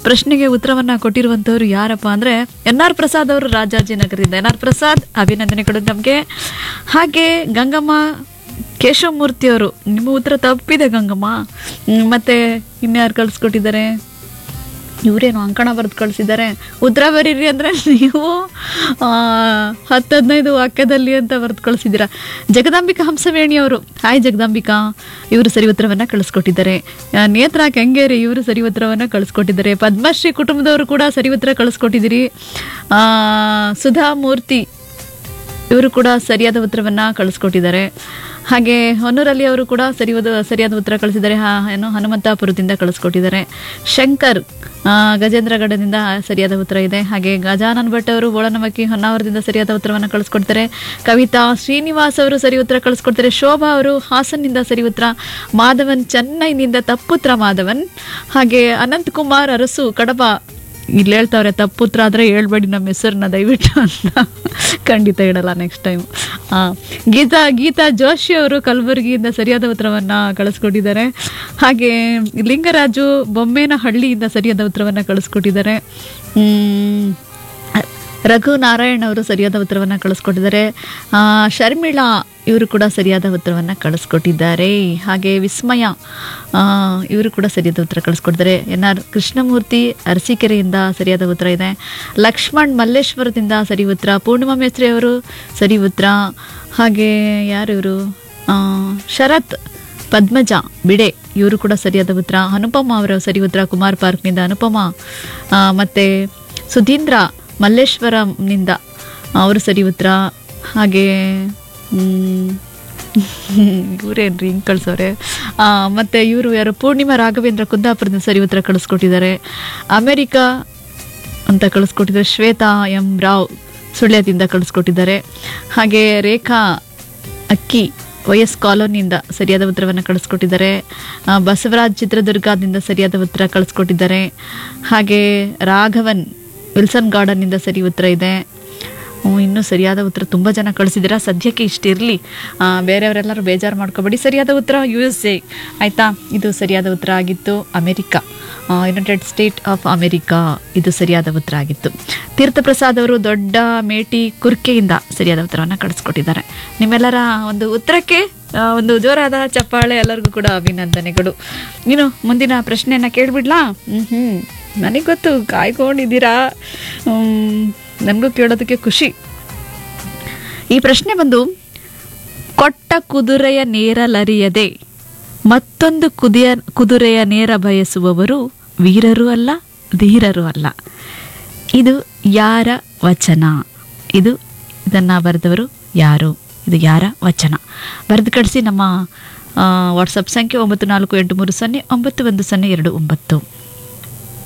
ಪ್ರಶ್ನೆಗೆ ಉತ್ತರವನ್ನ ಕೊಟ್ಟಿರುವಂತವ್ರು ಯಾರಪ್ಪ ಅಂದ್ರೆ ಎನ್ ಆರ್ ಪ್ರಸಾದ್ ಅವರು ರಾಜಾಜಿನಗರದಿಂದ ಎನ್ ಆರ್ ಪ್ರಸಾದ್ ಅಭಿನಂದನೆಗಳು ನಮಗೆ ಹಾಗೆ ಗಂಗಮ್ಮ ಕೇಶವಮೂರ್ತಿ ಅವರು ನಿಮ್ಮ ಉತ್ತರ ತಪ್ಪಿದೆ ಗಂಗಮ್ಮ ಹ್ಮ್, ಮತ್ತೆ ಇನ್ಯಾರು ಕಳಿಸ್ಕೊಟ್ಟಿದ್ದಾರೆ ಇವರೇನು ಅಂಕಣ ಬರೆದು ಕಳಿಸಿದ್ದಾರೆ ಉತ್ತರ ಬರೀರಿ ಅಂದರೆ ನೀವು ಆ, ಹತ್ತು ಹದಿನೈದು ವಾಕ್ಯದಲ್ಲಿ ಅಂತ ಬರೆದು ಕಳಿಸಿದ್ದೀರಾ ಜಗದಾಂಬಿಕಾ ಹಂಸವೇಣಿ ಅವರು ಹಾಯ್ ಜಗದಾಂಬಿಕಾ ಇವರು ಸರಿ ಉತ್ತರವನ್ನು ಕಳಿಸ್ಕೊಟ್ಟಿದ್ದಾರೆ ಆ, ನೇತ್ರಾ ಕೆಂಗೇರಿ ಇವರು ಸರಿ ಉತ್ತರವನ್ನು ಕಳಿಸ್ಕೊಟ್ಟಿದ್ದಾರೆ ಪದ್ಮಶ್ರೀ ಕುಟುಂಬದವರು ಕೂಡ ಸರಿ ಉತ್ತರ ಕಳಿಸ್ಕೊಟ್ಟಿದ್ದೀರಿ ಆ, ಸುಧಾ ಮೂರ್ತಿ ಇವರು ಕೂಡ ಸರಿಯಾದ ಉತ್ತರವನ್ನ ಕಳಿಸ್ಕೊಟ್ಟಿದ್ದಾರೆ ಹಾಗೆ ಹೊನ್ನೂರಲ್ಲಿ ಅವರು ಕೂಡ ಸರಿ ಸರಿಯಾದ ಉತ್ತರ ಕಳಿಸಿದ್ದಾರೆ ಹಾ ಏನು ಹನುಮಂತಾಪುರದಿಂದ ಕಳಿಸ್ಕೊಟ್ಟಿದ್ದಾರೆ ಶಂಕರ್ ಆ, ಗಜೇಂದ್ರಗಢದಿಂದ ಸರಿಯಾದ ಉತ್ತರ ಇದೆ ಹಾಗೆ ಗಜಾನನ್ ಭಟ್ ಅವರು ಬೋಳನಮಕ್ಕಿ ಹೊನ್ನಾವರದಿಂದ ಸರಿಯಾದ ಉತ್ತರವನ್ನು ಕಳಿಸ್ಕೊಡ್ತಾರೆ ಕವಿತಾ ಶ್ರೀನಿವಾಸ್ ಅವರು ಸರಿ ಉತ್ತರ ಕಳಿಸ್ಕೊಡ್ತಾರೆ ಶೋಭಾ ಅವರು ಹಾಸನ್ನಿಂದ ಸರಿ ಉತ್ತರ ಮಾಧವನ್ ಚೆನ್ನೈನಿಂದ ತಪ್ಪುತ್ರ ಮಾಧವನ್ ಹಾಗೆ ಅನಂತ್ ಕುಮಾರ್ ಅರಸು ಕಡಬ ಇಲ್ಲಿ ಹೇಳ್ತಾವ್ರೆ ತಪ್ಪುತ್ರ ಆದರೆ ಹೇಳ್ಬೇಡಿ ನಮ್ಮ ಹೆಸರನ್ನ ದಯವಿಟ್ಟು ಅಂತ ಖಂಡಿತ ಹೇಳಲ್ಲ ನೆಕ್ಸ್ಟ್ ಟೈಮ್ ಗೀತಾ ಗೀತಾ ಜೋಶಿ ಅವರು ಕಲಬುರಗಿಯಿಂದ ಸರಿಯಾದ ಉತ್ತರವನ್ನು ಕಳಿಸ್ಕೊಟ್ಟಿದ್ದಾರೆ ಹಾಗೆ ಲಿಂಗರಾಜು ಬೊಮ್ಮೇನಹಳ್ಳಿಯಿಂದ ಸರಿಯಾದ ಉತ್ತರವನ್ನು ಕಳಿಸ್ಕೊಟ್ಟಿದ್ದಾರೆ ಹ್ಮ್, ರಘು ನಾರಾಯಣ್ ಅವರು ಸರಿಯಾದ ಉತ್ತರವನ್ನು ಕಳಿಸ್ಕೊಟ್ಟಿದ್ದಾರೆ ಆ, ಶರ್ಮಿಳಾ ಇವರು ಕೂಡ ಸರಿಯಾದ ಉತ್ತರವನ್ನು ಕಳಿಸ್ಕೊಟ್ಟಿದ್ದಾರೆ ಹಾಗೆ ವಿಸ್ಮಯ ಆ, ಇವರು ಕೂಡ ಸರಿಯಾದ ಉತ್ತರ ಕಳಿಸ್ಕೊಟ್ಟಿದ್ದಾರೆ ಎನ್ ಆರ್ ಕೃಷ್ಣಮೂರ್ತಿ ಅರಸೀಕೆರೆಯಿಂದ ಸರಿಯಾದ ಉತ್ತರ ಇದೆ ಲಕ್ಷ್ಮಣ್ ಮಲ್ಲೇಶ್ವರದಿಂದ ಸರಿ ಉತ್ತರ ಪೂರ್ಣಿಮಾ ಮೇಸ್ತ್ರಿ ಅವರು ಸರಿ ಉತ್ತರ ಹಾಗೆ ಯಾರು ಇವರು ಶರತ್ ಪದ್ಮಜ ಬಿಡೆ ಇವರು ಕೂಡ ಸರಿಯಾದ ಉತ್ತರ ಅನುಪಮ ಅವರ ಸರಿ ಉತ್ತರ ಕುಮಾರ್ ಪಾರ್ಕ್ನಿಂದ ಅನುಪಮ ಆ, ಮತ್ತೆ ಸುಧೀಂದ್ರ ಮಲ್ಲೇಶ್ವರಂನಿಂದ ಅವರು ಸರಿ ಉತ್ತರ ಹಾಗೆ ಇವರೇನ್ರಿ ಹಿಂಗೆ ಕಳ್ಸೋರೆ ಆ, ಮತ್ತೆ ಇವರು ಯಾರು ಪೂರ್ಣಿಮಾ ರಾಘವೇಂದ್ರ ಕುಂದಾಪುರದಿಂದ ಸರಿ ಉತ್ತರ ಕಳಿಸ್ಕೊಟ್ಟಿದ್ದಾರೆ ಅಮೆರಿಕಾ ಅಂತ ಕಳಿಸ್ಕೊಟ್ಟಿದ್ದಾರೆ ಶ್ವೇತಾ ಎಂ ರಾವ್ ಸುಳ್ಯದಿಂದ ಕಳಿಸ್ಕೊಟ್ಟಿದ್ದಾರೆ ಹಾಗೆ ರೇಖಾ ಅಕ್ಕಿ ವೈ ಎಸ್ ಕಾಲೋನಿಯಿಂದ ಸರಿಯಾದ ಉತ್ತರವನ್ನು ಕಳಿಸ್ಕೊಟ್ಟಿದ್ದಾರೆ ಆ, ಬಸವರಾಜ್ ಚಿತ್ರದುರ್ಗದಿಂದ ಸರಿಯಾದ ಉತ್ತರ ಕಳಿಸ್ಕೊಟ್ಟಿದ್ದಾರೆ ಹಾಗೆ ರಾಘವನ್ ವಿಲ್ಸನ್ ಗಾರ್ಡನ್ನಿಂದ ಸರಿ ಉತ್ತರ ಇದೆ ಹ್ಮ್, ಇನ್ನೂ ಸರಿಯಾದ ಉತ್ತರ ತುಂಬ ಜನ ಕಳಿಸಿದ್ದೀರಾ ಸದ್ಯಕ್ಕೆ ಇಷ್ಟಿರಲಿ ಬೇರೆಯವರೆಲ್ಲರೂ ಬೇಜಾರು ಮಾಡ್ಕೋಬೇಡಿ ಸರಿಯಾದ ಉತ್ತರ ಯು ಎಸ್ ಎ ಆಯಿತಾ ಇದು ಸರಿಯಾದ ಉತ್ತರ ಆಗಿತ್ತು America united state of America ಇದು ಸರಿಯಾದ ಉತ್ತರ ಆಗಿತ್ತು ತೀರ್ಥಪ್ರಸಾದ್ ಅವರು ದೊಡ್ಡ ಮೇಟಿ ಕುರ್ಕೆಯಿಂದ ಸರಿಯಾದ ಉತ್ತರವನ್ನು ಕಳಿಸ್ಕೊಟ್ಟಿದ್ದಾರೆ ನಿಮ್ಮೆಲ್ಲರ ಒಂದು ಉತ್ತರಕ್ಕೆ ಆ, ಒಂದು ಜೋರಾದ ಚಪ್ಪಾಳೆ ಎಲ್ಲರಿಗೂ ಕೂಡ ಅಭಿನಂದನೆಗಳು ನೀನು ಮುಂದಿನ ಪ್ರಶ್ನೆಯನ್ನು ಕೇಳಿಬಿಡ್ಲಾ ಹ್ಞೂ ಹ್ಞೂ ನನಗೆ ಗೊತ್ತು ಕಾಯ್ಕೊಂಡಿದ್ದೀರಾ ನನಗೂ ಕೇಳೋದಕ್ಕೆ ಖುಷಿ ಈ ಪ್ರಶ್ನೆ ಬಂದು ಕೊಟ್ಟ ಕುದುರೆಯ ನೇರಲರಿಯದೆ ಮತ್ತೊಂದು ಕುದಿಯ ಕುದುರೆಯ ನೇರ ಬಯಸುವವರು ವೀರರೂ ಅಲ್ಲ ಧೀರರೂ ಅಲ್ಲ ಇದು ಯಾರ ವಚನ ಇದು ಇದನ್ನು ಬರೆದವರು ಯಾರು ಇದು ಯಾರ ವಚನ ಬರೆದು ಕಳಿಸಿ ನಮ್ಮ ವಾಟ್ಸಪ್ ಸಂಖ್ಯೆ ಒಂಬತ್ತು ನಾಲ್ಕು ಎಂಟು ಮೂರು ಸೊನ್ನೆ ಒಂಬತ್ತು ಒಂದು ಸೊನ್ನೆ ಎರಡು ಒಂಬತ್ತು